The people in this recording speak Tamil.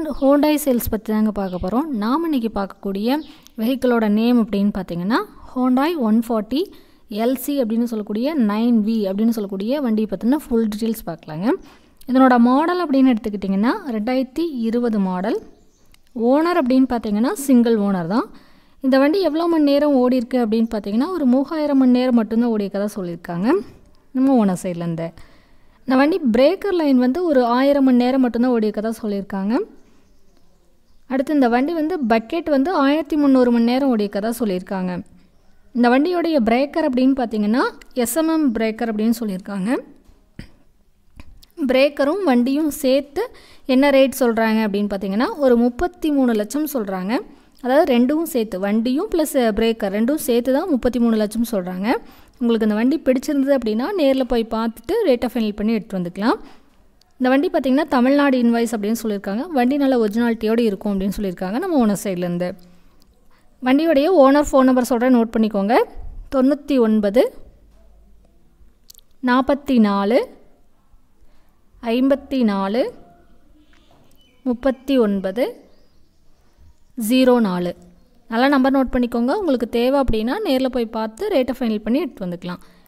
ஹோண்டாய் சேல்ஸ் பற்றி தாங்க பார்க்க போகிறோம் நாம் இன்றைக்கி பார்க்கக்கூடிய வெஹிக்கிளோட நேம் அப்படின்னு பார்த்தீங்கன்னா ஹோண்டாய் ஒன் ஃபார்ட்டி எல்சி அப்படின்னு சொல்லக்கூடிய நைன் வி அப்படின்னு சொல்லக்கூடிய வண்டியை பற்றின ஃபுல் டீட்டெயில்ஸ் பார்க்கலாங்க இதனோட மாடல் அப்படின்னு எடுத்துக்கிட்டிங்கன்னா ரெண்டாயிரத்தி இருபது மாடல் ஓனர் அப்படின்னு பார்த்தீங்கன்னா சிங்கிள் ஓனர் தான் இந்த வண்டி எவ்வளோ மணி நேரம் ஓடி இருக்கு அப்படின்னு பார்த்தீங்கன்னா ஒரு மூவாயிரம் மணி நேரம் மட்டும்தான் ஓடி இருக்கதா சொல்லியிருக்காங்க நம்ம ஓனர் சைட்லேருந்து இந்த வண்டி பிரேக்கர் லைன் வந்து ஒரு ஆயிரம் மணி நேரம் மட்டும்தான் ஓடி இருக்கதா சொல்லியிருக்காங்க அடுத்து இந்த வண்டி வந்து பக்கெட் வந்து ஆயிரத்தி முந்நூறு மணி நேரம் ஓடி இருக்கதா சொல்லியிருக்காங்க இந்த வண்டியோடைய பிரேக்கர் அப்படின்னு பார்த்தீங்கன்னா எஸ்எம்எம் பிரேக்கர் அப்படின்னு சொல்லியிருக்காங்க பிரேக்கரும் வண்டியும் சேர்த்து என்ன ரேட் சொல்கிறாங்க அப்படின்னு பார்த்தீங்கன்னா ஒரு முப்பத்தி மூணு லட்சம் சொல்கிறாங்க அதாவது ரெண்டும் சேர்த்து வண்டியும் ப்ளஸ் பிரேக்கர் ரெண்டும் சேர்த்து தான் முப்பத்தி மூணு லட்சம் சொல்கிறாங்க உங்களுக்கு இந்த வண்டி பிடிச்சிருந்தது அப்படின்னா நேரில் போய் பார்த்துட்டு ரேட்டை ஃபைனல் பண்ணி எடுத்துகிட்டு வந்துக்கலாம் இந்த வண்டி பார்த்திங்கன்னா தமிழ்நாடு இன்வாய்ஸ் அப்படின்னு சொல்லியிருக்காங்க வண்டி நல்ல ஒரிஜினாலிட்டியோடு இருக்கும் அப்படின்னு சொல்லியிருக்காங்க நம்ம ஓனர் சைட்லேருந்து வண்டியோடைய ஓனர் ஃபோன் நம்பர் சொல்கிறேன் நோட் பண்ணிக்கோங்க தொண்ணூற்றி ஒன்பது நாற்பத்தி நாலு ஐம்பத்தி நாலு முப்பத்தி ஒன்பது ஜீரோ நாலு நல்லா நம்பர் நோட் பண்ணிக்கோங்க உங்களுக்கு தேவை அப்படின்னா நேரில் போய் பார்த்து ரேட்டை ஃபைனல் பண்ணி எடுத்து வந்துக்கலாம்